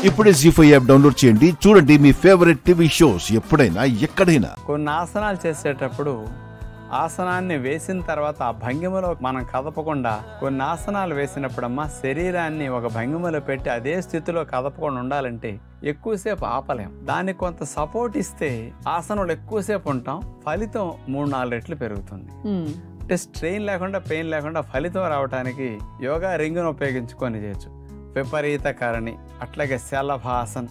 ఇప్పుడే G five app download చేయండి చూడండి మీ ఫేవరెట్ టీవీ షోస్ ఎప్పుడైనా ఎక్కడైనా కొన్ని ఆసనాలు చేసేటప్పుడు ఆసనాన్ని వేసిన తర్వాత ఆ భంగిమలో మనం కదపకుండా కొన్ని ఆసనాలు వేసినప్పుడమ్మా శరీరాన్ని ఒక భంగిమలో పెట్టి అదే స్థితిలో కదపకుండా ఉండాలంటే ఎక్కువసేపు ఆపలేం దానికి కొంత సపోర్ట్ ఇస్తే ఆసనంలో ఎక్కువసేపు ఉంటాం ఫలితం మూడు నాలుగు రెట్లు పెరుగుతుంది అంటే స్ట్రెయిన్ లేకుండా పెయిన్ లేకుండా ఫలితం రావడానికి యోగా రింగును ఉపయోగించుకొని చేయొచ్చు విపరీత కరణి అట్లాగే శలభాసన్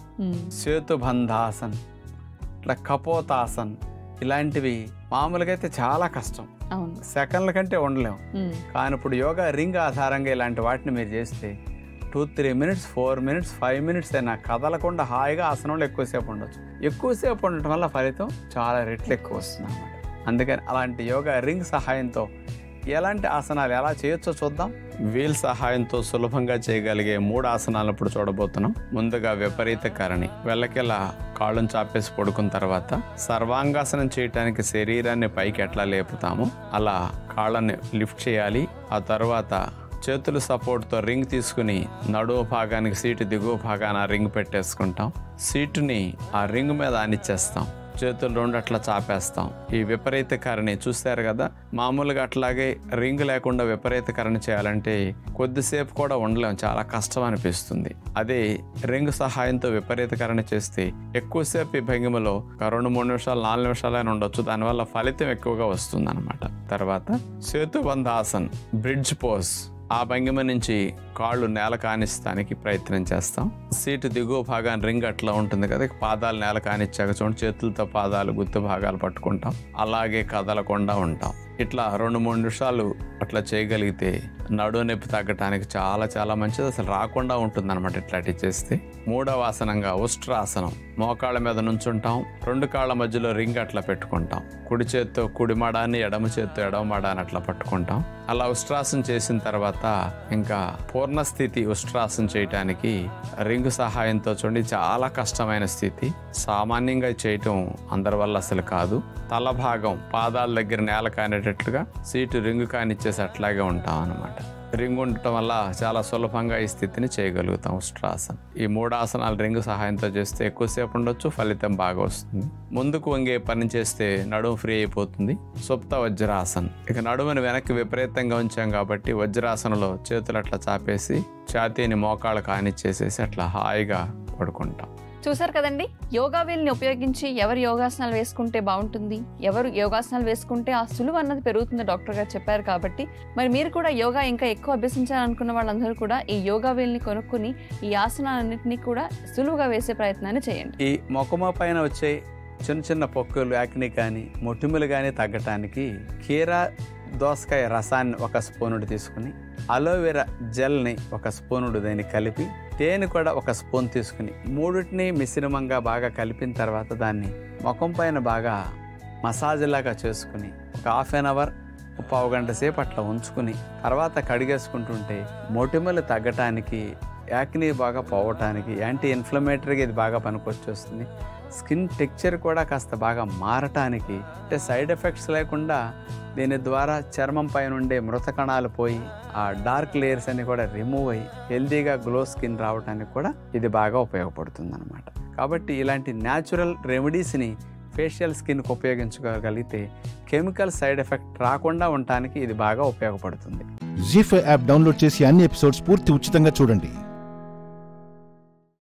సేతుబంధాసన్ ఇట్లా కపోతాసన్ ఇలాంటివి మామూలుగా అయితే చాలా కష్టం అవును సెకండ్ల కంటే ఉండలేం ఉమ్. కానీ ఇప్పుడు యోగా రింగ్ ఆధారంగా ఇలాంటి వాటిని మీరు చేస్తే two three minutes four minutes five minutes అయినా కదలకుండా హాయిగా ఆసనంలో ఎక్కువసేపు ఉండొచ్చు ఎక్కువసేపు ఉండటం వల్ల ఫలితం చాలా రెట్లు ఎక్కువ వస్తుంది అన్నమాట అందుకని అలాంటి యోగా రింగ్ సహాయంతో ఎలాంటి ఆసనాలు ఎలా చేయొచ్చో చూద్దాం వీల్ సహాయంతో సులభంగా చేయగలిగే మూడు ఆసనాలు ఇప్పుడు చూడబోతున్నాం ముందుగా విపరీత కరణి వెళ్ళకెలా కాళ్ళను చాపేసి పడుకున్న తర్వాత సర్వాంగాసనం చేయటానికి శరీరాన్ని పైకి ఎట్లా లేపుతామో అలా కాళ్ళని లిఫ్ట్ చేయాలి ఆ తర్వాత చేతుల సపోర్ట్తో రింగ్ తీసుకుని నడువు భాగానికి సీటు దిగువ భాగాన రింగ్ పెట్టేసుకుంటాం సీటుని ఆ రింగ్ మీద ఆనిచ్చేస్తాం చేతులు రెండు అట్లా చాపేస్తాం ఈ విపరీత కరణి చూస్తారు కదా మామూలుగా అట్లాగే రింగ్ లేకుండా విపరీత కరణి చేయాలంటే కొద్దిసేపు కూడా ఉండలేం చాలా కష్టం అనిపిస్తుంది అదే రింగ్ సహాయంతో విపరీత కరణి చేస్తే ఎక్కువసేపు ఈ భంగిమలో ఒక రెండు మూడు నిమిషాలు నాలుగు నిమిషాలైనా ఉండొచ్చు దానివల్ల ఫలితం ఎక్కువగా వస్తుంది అనమాట తర్వాత సేతుబంధాసన్ బ్రిడ్జ్ పోస్ ఆ భంగిమ నుంచి కాళ్ళు నేల కానిస్తానికి ప్రయత్నం చేస్తాం సీటు దిగువ భాగాన్ని రింగ్ అట్లా ఉంటుంది కదా ఇక పాదాలు నేల కానిచ్చాక చూడండి చేతులతో పాదాలు గుత్తు భాగాలు పట్టుకుంటాం అలాగే కదలకుండా ఉంటాం ఇట్లా రెండు మూడు నిమిషాలు అట్లా చేయగలిగితే నడువు నొప్పి తగ్గటానికి చాలా చాలా మంచిది అసలు రాకుండా ఉంటుంది అనమాట ఇట్లాంటివి చేస్తే మూడవ ఆసనంగా ఉష్ట్రాసనం మోకాళ్ళ మీద నుంచుంటాం రెండు కాళ్ళ మధ్యలో రింగ్ అట్లా పెట్టుకుంటాం కుడి చేత్తో కుడి మడాన్ని ఎడమ చేత్తో ఎడమ మడాన్ని అట్లా పట్టుకుంటాం అలా ఉష్ట్రాసనం చేసిన తర్వాత ఇంకా పూర్ణ స్థితి ఉష్ట్రాసనం చేయటానికి రింగ్ సహాయంతో చూడండి చాలా కష్టమైన స్థితి సామాన్యంగా చేయటం అందరి వల్ల అసలు కాదు తల భాగం పాదాల దగ్గర నేల కానేటట్లుగా సీటు రింగు కానిచ్చేసి అట్లాగే ఉంటాం అన్నమాట రింగ్ ఉండటం వల్ల చాలా సులభంగా ఈ స్థితిని చేయగలుగుతాం ఉష్ట్రాసన్ ఈ మూడు ఆసనాలు రింగ్ సహాయంతో చేస్తే ఎక్కువసేపు ఉండొచ్చు ఫలితం బాగా వస్తుంది ముందుకు వంగే పని చేస్తే నడుము ఫ్రీ అయిపోతుంది సుప్త వజ్రాసన్ ఇక నడుముని వెనక్కి విపరీతంగా ఉంచాం కాబట్టి వజ్రాసనంలో చేతులు అట్లా చాపేసి ఛాతీని మోకాళ్ళ కానిచ్చేసేసి అట్లా హాయిగా పడుకుంటాం చూసారు కదండి యోగా వీల్ని ఉపయోగించి ఎవరు యోగాసనాలు వేసుకుంటే బాగుంటుంది ఎవరు యోగాసనాలు వేసుకుంటే ఆ సులువు అన్నది పెరుగుతుంది డాక్టర్ గారు చెప్పారు కాబట్టి మరి మీరు కూడా యోగా ఇంకా ఎక్కువ అభ్యసించాలనుకున్న వాళ్ళందరూ కూడా ఈ యోగా వీల్ని కొనుక్కుని ఈ ఆసనాలన్నింటినీ కూడా సులువుగా వేసే ప్రయత్నాన్ని చేయండి ఈ మొక్కమ పైన వచ్చే చిన్న చిన్న పొక్కులు యాక్ని కానీ మొటిమలు కానీ తగ్గటానికి కీరా దోసకాయ రసాన్ని ఒక స్పూనుడు తీసుకుని అలోవెరా జెల్ని ఒక స్పూనుడు దాన్ని కలిపి తేనె కూడా ఒక స్పూన్ తీసుకుని మూడింటిని మిశ్రమంగా బాగా కలిపిన తర్వాత దాన్ని ముఖం పైన బాగా మసాజ్ లాగా చేసుకుని ఒక హాఫ్ అన్ అవర్ పావు గంట సేపు అట్లా ఉంచుకుని తర్వాత కడిగేసుకుంటుంటే మొటిమలు తగ్గటానికి యాక్ని బాగా పోవటానికి యాంటీ ఇన్ఫ్లమేటరీగా ఇది బాగా పనికొచ్చేస్తుంది స్కిన్ టెక్చర్ కూడా కాస్త బాగా మారటానికి అంటే సైడ్ ఎఫెక్ట్స్ లేకుండా దీని ద్వారా చర్మం పైన ఉండే మృత కణాలు పోయి ఆ డార్క్ లేయర్స్ అన్ని కూడా రిమూవ్ అయ్యి హెల్తీగా గ్లో స్కిన్ రావడానికి కూడా ఇది బాగా ఉపయోగపడుతుంది అనమాట కాబట్టి ఇలాంటి న్యాచురల్ రెమెడీస్ని ఫేషియల్ స్కిన్కి ఉపయోగించుకోగలిగితే కెమికల్ సైడ్ ఎఫెక్ట్ రాకుండా ఉండటానికి ఇది బాగా ఉపయోగపడుతుంది జీ ఫైవ్ యాప్ డౌన్లోడ్ చేసి అన్ని ఎపిసోడ్స్ పూర్తి ఉచితంగా చూడండి